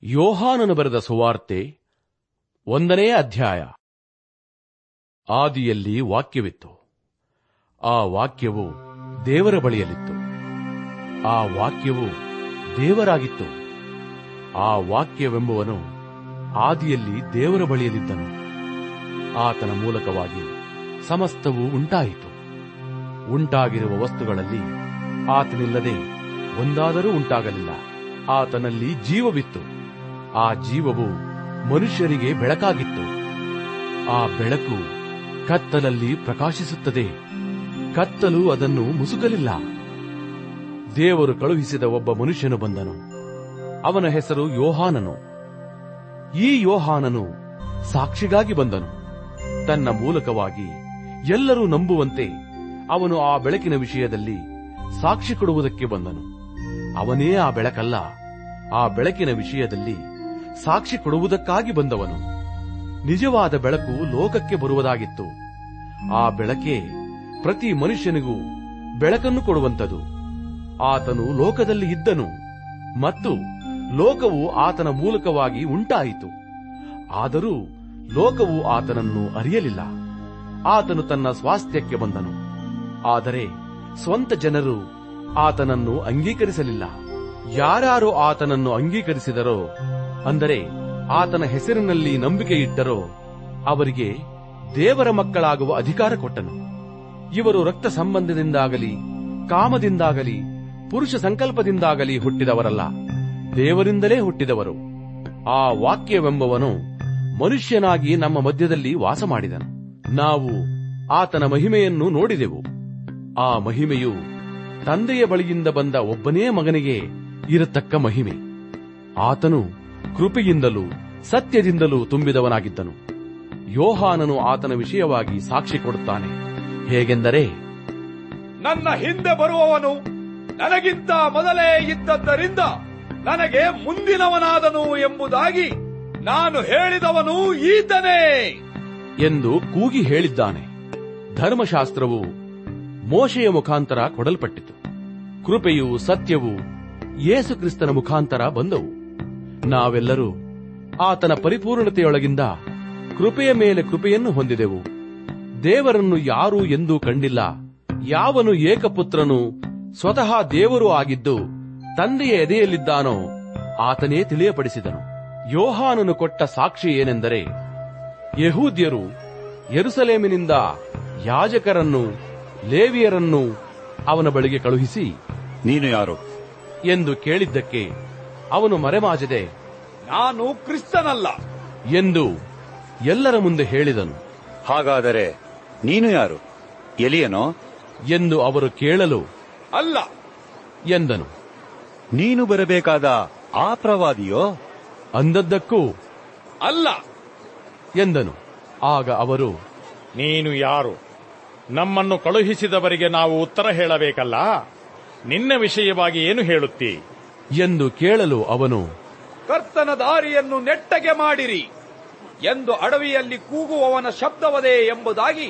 ಯೋಹಾನನು ಬರೆದ ಸುವಾರ್ತೆ ಒಂದನೇ ಅಧ್ಯಾಯ ಆದಿಯಲ್ಲಿ ವಾಕ್ಯವಿತ್ತು ಆ ವಾಕ್ಯವು ದೇವರ ಬಳಿಯಲ್ಲಿತ್ತು ಆ ವಾಕ್ಯವು ದೇವರಾಗಿತ್ತು ಆ ವಾಕ್ಯವೆಂಬುವನು ಆದಿಯಲ್ಲಿ ದೇವರ ಬಳಿಯಲ್ಲಿದ್ದನು ಆತನ ಮೂಲಕವಾಗಿ ಸಮಸ್ತವೂ ಉಂಟಾಯಿತು ಉಂಟಾಗಿರುವ ವಸ್ತುಗಳಲ್ಲಿ ಆತನಿಲ್ಲದೆ ಒಂದಾದರೂ ಉಂಟಾಗಲಿಲ್ಲ ಆತನಲ್ಲಿ ಜೀವವಿತ್ತು ಆ ಜೀವವು ಮನುಷ್ಯರಿಗೆ ಬೆಳಕಾಗಿತ್ತು ಆ ಬೆಳಕು ಕತ್ತಲಲ್ಲಿ ಪ್ರಕಾಶಿಸುತ್ತದೆ ಕತ್ತಲು ಅದನ್ನು ಮುಸುಕಲಿಲ್ಲ ದೇವರು ಕಳುಹಿಸಿದ ಒಬ್ಬ ಮನುಷ್ಯನು ಬಂದನು ಅವನ ಹೆಸರು ಯೋಹಾನನು ಈ ಯೋಹಾನನು ಸಾಕ್ಷಿಗಾಗಿ ಬಂದನು ತನ್ನ ಮೂಲಕವಾಗಿ ಎಲ್ಲರೂ ನಂಬುವಂತೆ ಅವನು ಆ ಬೆಳಕಿನ ವಿಷಯದಲ್ಲಿ ಸಾಕ್ಷಿ ಕೊಡುವುದಕ್ಕೆ ಬಂದನು ಅವನೇ ಆ ಬೆಳಕಲ್ಲ ಆ ಬೆಳಕಿನ ವಿಷಯದಲ್ಲಿ ಸಾಕ್ಷಿ ಕೊಡುವುದಕ್ಕಾಗಿ ಬಂದವನು ನಿಜವಾದ ಬೆಳಕು ಲೋಕಕ್ಕೆ ಬರುವುದಾಗಿತ್ತು ಆ ಬೆಳಕೆ ಪ್ರತಿ ಮನುಷ್ಯನಿಗೂ ಬೆಳಕನ್ನು ಕೊಡುವಂತದು ಆತನು ಲೋಕದಲ್ಲಿ ಇದ್ದನು ಮತ್ತು ಲೋಕವು ಆತನ ಮೂಲಕವಾಗಿ ಉಂಟಾಯಿತು ಆದರೂ ಲೋಕವು ಆತನನ್ನು ಅರಿಯಲಿಲ್ಲ ಆತನು ತನ್ನ ಸ್ವಾಸ್ಥ್ಯಕ್ಕೆ ಬಂದನು ಆದರೆ ಸ್ವಂತ ಜನರು ಆತನನ್ನು ಅಂಗೀಕರಿಸಲಿಲ್ಲ ಯಾರ್ಯಾರು ಆತನನ್ನು ಅಂಗೀಕರಿಸಿದರೋ ಅಂದರೆ ಆತನ ಹೆಸರಿನಲ್ಲಿ ನಂಬಿಕೆ ಇಟ್ಟರೋ ಅವರಿಗೆ ದೇವರ ಮಕ್ಕಳಾಗುವ ಅಧಿಕಾರ ಕೊಟ್ಟನು ಇವರು ರಕ್ತ ಸಂಬಂಧದಿಂದಾಗಲಿ ಕಾಮದಿಂದಾಗಲಿ ಪುರುಷ ಸಂಕಲ್ಪದಿಂದಾಗಲಿ ಹುಟ್ಟಿದವರಲ್ಲ ದೇವರಿಂದಲೇ ಹುಟ್ಟಿದವರು ಆ ವಾಕ್ಯವೆಂಬವನು ಮನುಷ್ಯನಾಗಿ ನಮ್ಮ ಮಧ್ಯದಲ್ಲಿ ವಾಸ ಮಾಡಿದನು ನಾವು ಆತನ ಮಹಿಮೆಯನ್ನು ನೋಡಿದೆವು ಆ ಮಹಿಮೆಯು ತಂದೆಯ ಬಳಿಯಿಂದ ಬಂದ ಒಬ್ಬನೇ ಮಗನಿಗೆ ಇರತಕ್ಕ ಮಹಿಮೆ ಆತನು ಕೃಪೆಯಿಂದಲೂ ಸತ್ಯದಿಂದಲೂ ತುಂಬಿದವನಾಗಿದ್ದನು ಯೋಹಾನನು ಆತನ ವಿಷಯವಾಗಿ ಸಾಕ್ಷಿ ಕೊಡುತ್ತಾನೆ ಹೇಗೆಂದರೆ ನನ್ನ ಹಿಂದೆ ಬರುವವನು ನನಗಿಂತ ಮೊದಲೇ ಇದ್ದದ್ದರಿಂದ ನನಗೆ ಮುಂದಿನವನಾದನು ಎಂಬುದಾಗಿ ನಾನು ಹೇಳಿದವನು ಈತನೇ ಎಂದು ಕೂಗಿ ಹೇಳಿದ್ದಾನೆ ಧರ್ಮಶಾಸ್ತ್ರವು ಮೋಶೆಯ ಮುಖಾಂತರ ಕೊಡಲ್ಪಟ್ಟಿತು ಕೃಪೆಯು ಸತ್ಯವು ಯೇಸು ಕ್ರಿಸ್ತನ ಮುಖಾಂತರ ಬಂದವು ನಾವೆಲ್ಲರೂ ಆತನ ಪರಿಪೂರ್ಣತೆಯೊಳಗಿಂದ ಕೃಪೆಯ ಮೇಲೆ ಕೃಪೆಯನ್ನು ಹೊಂದಿದೆವು ದೇವರನ್ನು ಯಾರೂ ಎಂದೂ ಕಂಡಿಲ್ಲ ಯಾವನು ಏಕಪುತ್ರನು ಸ್ವತಃ ದೇವರು ಆಗಿದ್ದು ತಂದೆಯ ಎದೆಯಲ್ಲಿದ್ದಾನೋ ಆತನೇ ತಿಳಿಯಪಡಿಸಿದನು ಯೋಹಾನನು ಕೊಟ್ಟ ಸಾಕ್ಷಿ ಏನೆಂದರೆ ಯಹೂದ್ಯರು ಯೆರೂಸಲೇಮಿನಿಂದ ಯಾಜಕರನ್ನು ಲೇವಿಯರನ್ನು ಅವನ ಬಳಿಗೆ ಕಳುಹಿಸಿ ನೀನು ಯಾರು ಎಂದು ಕೇಳಿದ್ದಕ್ಕೆ ಅವನು ಮರೆಮಾಚದೆ ನಾನು ಕ್ರಿಸ್ತನಲ್ಲ ಎಂದು ಎಲ್ಲರ ಮುಂದೆ ಹೇಳಿದನು ಹಾಗಾದರೆ ನೀನು ಯಾರು ಎಲಿಯನೋ ಎಂದು ಅವರು ಕೇಳಲು ಅಲ್ಲ ಎಂದನು ನೀನು ಬರಬೇಕಾದ ಆ ಪ್ರವಾದಿಯೋ ಅಂದದ್ದಕ್ಕೂ ಅಲ್ಲ ಎಂದನು ಆಗ ಅವರು ನೀನು ಯಾರು ನಮ್ಮನ್ನು ಕಳುಹಿಸಿದವರಿಗೆ ನಾವು ಉತ್ತರ ಹೇಳಬೇಕಲ್ಲ ನಿನ್ನ ವಿಷಯವಾಗಿ ಏನು ಹೇಳುತ್ತೀ ಎಂದು ಕೇಳಲು ಅವನು ಕರ್ತನ ದಾರಿಯನ್ನು ನೆಟ್ಟಗೆ ಮಾಡಿರಿ ಎಂದು ಅಡವಿಯಲ್ಲಿ ಕೂಗುವವನ ಶಬ್ದವದೇ ಎಂಬುದಾಗಿ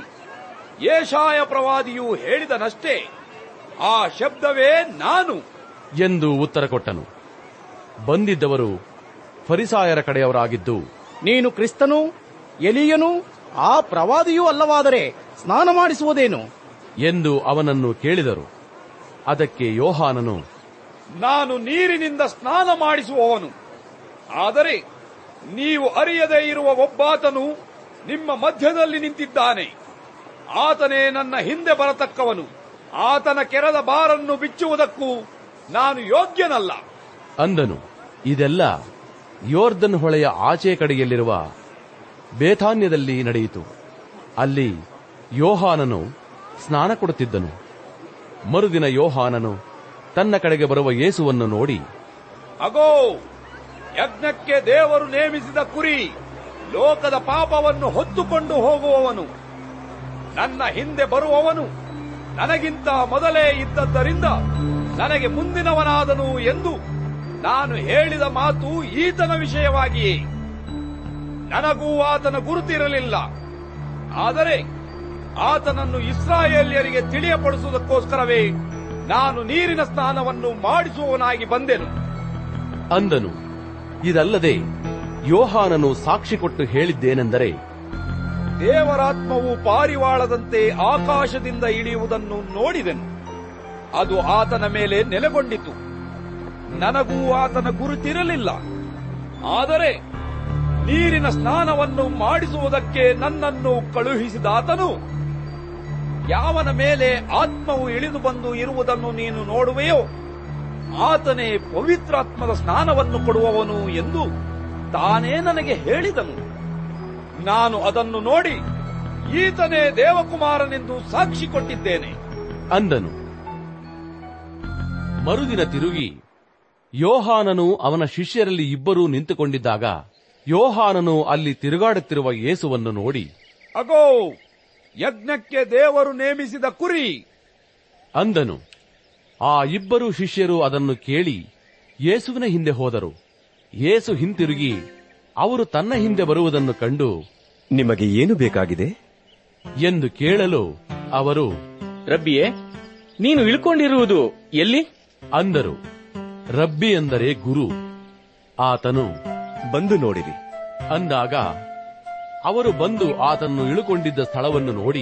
ಏಷಾಯ ಪ್ರವಾದಿಯು ಹೇಳಿದನಷ್ಟೇ ಆ ಶಬ್ದವೇ ನಾನು ಎಂದು ಉತ್ತರ ಕೊಟ್ಟನು ಬಂದಿದ್ದವರು ಫರಿಸಾಯರ ಕಡೆಯವರಾಗಿದ್ದು ನೀನು ಕ್ರಿಸ್ತನು ಎಲಿಯನು ಆ ಪ್ರವಾದಿಯೂ ಅಲ್ಲವಾದರೆ ಸ್ನಾನ ಮಾಡಿಸುವುದೇನು ಎಂದು ಅವನನ್ನು ಕೇಳಿದರು ಅದಕ್ಕೆ ಯೋಹಾನನು ನಾನು ನೀರಿನಿಂದ ಸ್ನಾನ ಮಾಡಿಸುವವನು ಆದರೆ ನೀವು ಅರಿಯದೇ ಇರುವ ಒಬ್ಬಾತನು ನಿಮ್ಮ ಮಧ್ಯದಲ್ಲಿ ನಿಂತಿದ್ದಾನೆ ಆತನೇ ನನ್ನ ಹಿಂದೆ ಬರತಕ್ಕವನು ಆತನ ಕೆರದ ಬಾರನ್ನು ಬಿಚ್ಚುವುದಕ್ಕೂ ನಾನು ಯೋಗ್ಯನಲ್ಲ ಅಂದನು ಇದೆಲ್ಲ ಯೋರ್ದನ್ ಹೊಳೆಯ ಆಚೆ ಕಡೆಯಲ್ಲಿರುವ ಬೇಥಾನ್ಯದಲ್ಲಿ ನಡೆಯಿತು ಅಲ್ಲಿ ಯೋಹಾನನು ಸ್ನಾನ ಕೊಡುತ್ತಿದ್ದನು ಮರುದಿನ ಯೋಹಾನನು ತನ್ನ ಕಡೆಗೆ ಬರುವ ಯೇಸುವನ್ನು ನೋಡಿ ಅಗೋ ಯಜ್ಞಕ್ಕೆ ದೇವರು ನೇಮಿಸಿದ ಕುರಿ ಲೋಕದ ಪಾಪವನ್ನು ಹೊತ್ತುಕೊಂಡು ಹೋಗುವವನು ನನ್ನ ಹಿಂದೆ ಬರುವವನು ನನಗಿಂತ ಮೊದಲೇ ಇದ್ದದ್ದರಿಂದ ನನಗೆ ಮುಂದಿನವನಾದನು ಎಂದು ನಾನು ಹೇಳಿದ ಮಾತು ಈತನ ವಿಷಯವಾಗಿಯೇ ನನಗೂ ಆತನ ಗುರುತಿರಲಿಲ್ಲ ಆದರೆ ಆತನನ್ನು ಇಸ್ರಾಯೇಲ್ಯರಿಗೆ ತಿಳಿಯಪಡಿಸುವುದಕ್ಕೋಸ್ಕರವೇ ನಾನು ನೀರಿನ ಸ್ನಾನವನ್ನು ಮಾಡಿಸುವವನಾಗಿ ಬಂದೆನು ಅಂದನು ಇದಲ್ಲದೆ ಯೋಹಾನನು ಸಾಕ್ಷಿ ಕೊಟ್ಟು ಹೇಳಿದ್ದೇನೆಂದರೆ ದೇವರಾತ್ಮವು ಪಾರಿವಾಳದಂತೆ ಆಕಾಶದಿಂದ ಇಳಿಯುವುದನ್ನು ನೋಡಿದೆನು ಅದು ಆತನ ಮೇಲೆ ನೆಲೆಗೊಂಡಿತು ನನಗೂ ಆತನ ಗುರುತಿರಲಿಲ್ಲ ಆದರೆ ನೀರಿನ ಸ್ನಾನವನ್ನು ಮಾಡಿಸುವುದಕ್ಕೆ ನನ್ನನ್ನು ಕಳುಹಿಸಿದಾತನು ಯಾವನ ಮೇಲೆ ಆತ್ಮವು ಇಳಿದು ಬಂದು ಇರುವುದನ್ನು ನೀನು ನೋಡುವೆಯೋ ಆತನೇ ಪವಿತ್ರಾತ್ಮದ ಸ್ನಾನವನ್ನು ಕೊಡುವವನು ಎಂದು ತಾನೇ ನನಗೆ ಹೇಳಿದನು ನಾನು ಅದನ್ನು ನೋಡಿ ಈತನೇ ದೇವಕುಮಾರನೆಂದು ಸಾಕ್ಷಿ ಕೊಟ್ಟಿದ್ದೇನೆ ಅಂದನು ಮರುದಿನ ತಿರುಗಿ ಯೋಹಾನನು ಅವನ ಶಿಷ್ಯರಲ್ಲಿ ಇಬ್ಬರೂ ನಿಂತುಕೊಂಡಿದ್ದಾಗ ಯೋಹಾನನು ಅಲ್ಲಿ ತಿರುಗಾಡುತ್ತಿರುವ ಯೇಸುವನ್ನು ನೋಡಿ ಅಗೋ ಯಜ್ಞಕ್ಕೆ ದೇವರು ನೇಮಿಸಿದ ಕುರಿ ಅಂದನು ಆ ಇಬ್ಬರು ಶಿಷ್ಯರು ಅದನ್ನು ಕೇಳಿ ಯೇಸುವಿನ ಹಿಂದೆ ಹೋದರು ಯೇಸು ಹಿಂತಿರುಗಿ ಅವರು ತನ್ನ ಹಿಂದೆ ಬರುವುದನ್ನು ಕಂಡು ನಿಮಗೆ ಏನು ಬೇಕಾಗಿದೆ ಎಂದು ಕೇಳಲು ಅವರು ರಬ್ಬಿಯೇ ನೀನು ಇಳ್ಕೊಂಡಿರುವುದು ಎಲ್ಲಿ ಅಂದರು ರಬ್ಬಿ ಎಂದರೆ ಗುರು ಆತನು ಬಂದು ನೋಡಿರಿ ಅಂದಾಗ ಅವರು ಬಂದು ಆತನ್ನು ಇಳುಕೊಂಡಿದ್ದ ಸ್ಥಳವನ್ನು ನೋಡಿ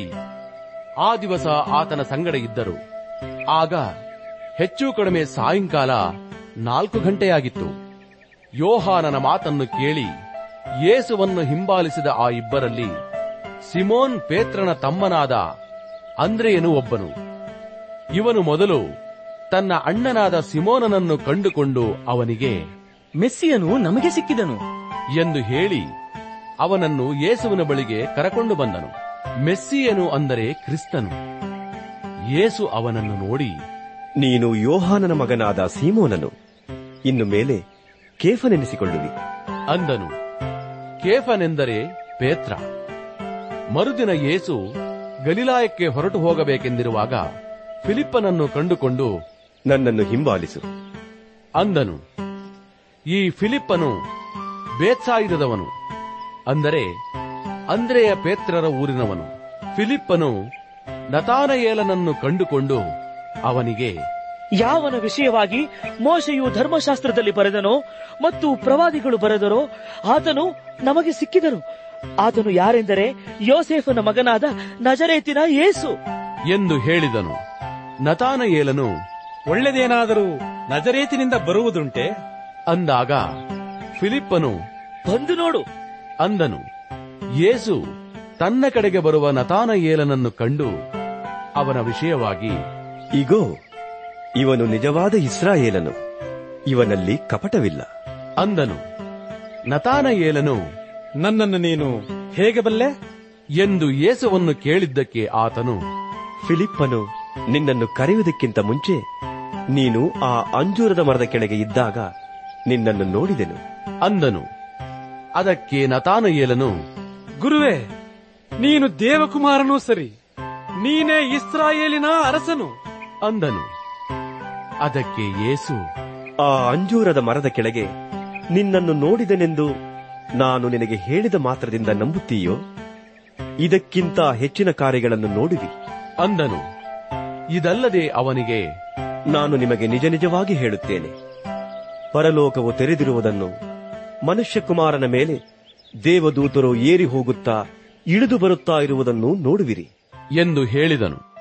ಆ ದಿವಸ ಆತನ ಸಂಗಡ ಇದ್ದರು ಆಗ ಹೆಚ್ಚು ಕಡಿಮೆ ಸಾಯಂಕಾಲ ನಾಲ್ಕು ಗಂಟೆಯಾಗಿತ್ತು ಯೋಹಾನನ ಮಾತನ್ನು ಕೇಳಿ ಯೇಸುವನ್ನು ಹಿಂಬಾಲಿಸಿದ ಆ ಇಬ್ಬರಲ್ಲಿ ಸಿಮೋನ್ ಪೇತ್ರನ ತಮ್ಮನಾದ ಅಂದ್ರೆಯನು ಒಬ್ಬನು ಇವನು ಮೊದಲು ತನ್ನ ಅಣ್ಣನಾದ ಸಿಮೋನನನ್ನು ಕಂಡುಕೊಂಡು ಅವನಿಗೆ ಮೆಸ್ಸಿಯನು ನಮಗೆ ಸಿಕ್ಕಿದನು ಎಂದು ಹೇಳಿ ಅವನನ್ನು ಯೇಸುವಿನ ಬಳಿಗೆ ಕರಕೊಂಡು ಬಂದನು ಮೆಸ್ಸಿಯನು ಅಂದರೆ ಕ್ರಿಸ್ತನು ಯೇಸು ಅವನನ್ನು ನೋಡಿ ನೀನು ಯೋಹಾನನ ಮಗನಾದ ಸೀಮೋನನು ಇನ್ನು ಮೇಲೆ ಕೇಫನೆನಿಸಿಕೊಳ್ಳುವಿ ಅಂದನು ಕೇಫನೆಂದರೆ ಪೇತ್ರ ಮರುದಿನ ಯೇಸು ಗಲಿಲಾಯಕ್ಕೆ ಹೊರಟು ಹೋಗಬೇಕೆಂದಿರುವಾಗ ಫಿಲಿಪ್ಪನನ್ನು ಕಂಡುಕೊಂಡು ನನ್ನನ್ನು ಹಿಂಬಾಲಿಸು ಅಂದನು ಈ ಫಿಲಿಪ್ಪನು ಬೇತ್ಸಾಯಿದವನು ಅಂದರೆ ಅಂದ್ರೆಯ ಪೇತ್ರರ ಊರಿನವನು ಫಿಲಿಪ್ಪನು ನತಾನಯೇಲನನ್ನು ಕಂಡುಕೊಂಡು ಅವನಿಗೆ ಯಾವನ ವಿಷಯವಾಗಿ ಮೋಶೆಯು ಧರ್ಮಶಾಸ್ತ್ರದಲ್ಲಿ ಬರೆದನೋ ಮತ್ತು ಪ್ರವಾದಿಗಳು ಬರೆದರೋ ಆತನು ನಮಗೆ ಸಿಕ್ಕಿದನು ಆತನು ಯಾರೆಂದರೆ ಯೋಸೇಫನ ಮಗನಾದ ನಜರೇತಿನ ಯೇಸು ಎಂದು ಹೇಳಿದನು ನತಾನಯೇಲನು ಒಳ್ಳೆದೇನಾದರೂ ನಜರೇತಿನಿಂದ ಬರುವುದುಂಟೆ ಅಂದಾಗ ಫಿಲಿಪ್ಪನು ಬಂದು ನೋಡು ಅಂದನು ಯೇಸು ತನ್ನ ಕಡೆಗೆ ಬರುವ ನತಾನಯೇಲನನ್ನು ಕಂಡು ಅವನ ವಿಷಯವಾಗಿ ಇಗೋ ಇವನು ನಿಜವಾದ ಇಸ್ರಾಯೇಲನು ಇವನಲ್ಲಿ ಕಪಟವಿಲ್ಲ ಅಂದನು ನತಾನಯೇಲನು ನನ್ನನ್ನು ನೀನು ಹೇಗೆ ಬಲ್ಲೆ ಎಂದು ಯೇಸುವನ್ನು ಕೇಳಿದ್ದಕ್ಕೆ ಆತನು ಫಿಲಿಪ್ಪನು ನಿನ್ನನ್ನು ಕರೆಯುವುದಕ್ಕಿಂತ ಮುಂಚೆ ನೀನು ಆ ಅಂಜೂರದ ಮರದ ಕೆಳಗೆ ಇದ್ದಾಗ ನಿನ್ನನ್ನು ನೋಡಿದೆನು ಅಂದನು ಅದಕ್ಕೆ ನತಾನಯೇಲನು ಗುರುವೇ ನೀನು ದೇವಕುಮಾರನೂ ಸರಿ ನೀನೇ ಇಸ್ರಾಯೇಲಿನ ಅರಸನು ಅಂದನು ಅದಕ್ಕೆ ಯೇಸು ಆ ಅಂಜೂರದ ಮರದ ಕೆಳಗೆ ನಿನ್ನನ್ನು ನೋಡಿದೆನೆಂದು ನಾನು ನಿನಗೆ ಹೇಳಿದ ಮಾತ್ರದಿಂದ ನಂಬುತ್ತೀಯೋ ಇದಕ್ಕಿಂತ ಹೆಚ್ಚಿನ ಕಾರ್ಯಗಳನ್ನು ನೋಡುವಿ ಅಂದನು ಇದಲ್ಲದೆ ಅವನಿಗೆ ನಾನು ನಿಮಗೆ ನಿಜ ನಿಜವಾಗಿ ಹೇಳುತ್ತೇನೆ ಪರಲೋಕವು ತೆರೆದಿರುವುದನ್ನು ಮನುಷ್ಯಕುಮಾರನ ಮೇಲೆ ದೇವದೂತರು ಏರಿ ಹೋಗುತ್ತಾ ಇಳಿದು ಬರುತ್ತಾ ಇರುವುದನ್ನು ನೋಡುವಿರಿ ಎಂದು ಹೇಳಿದನು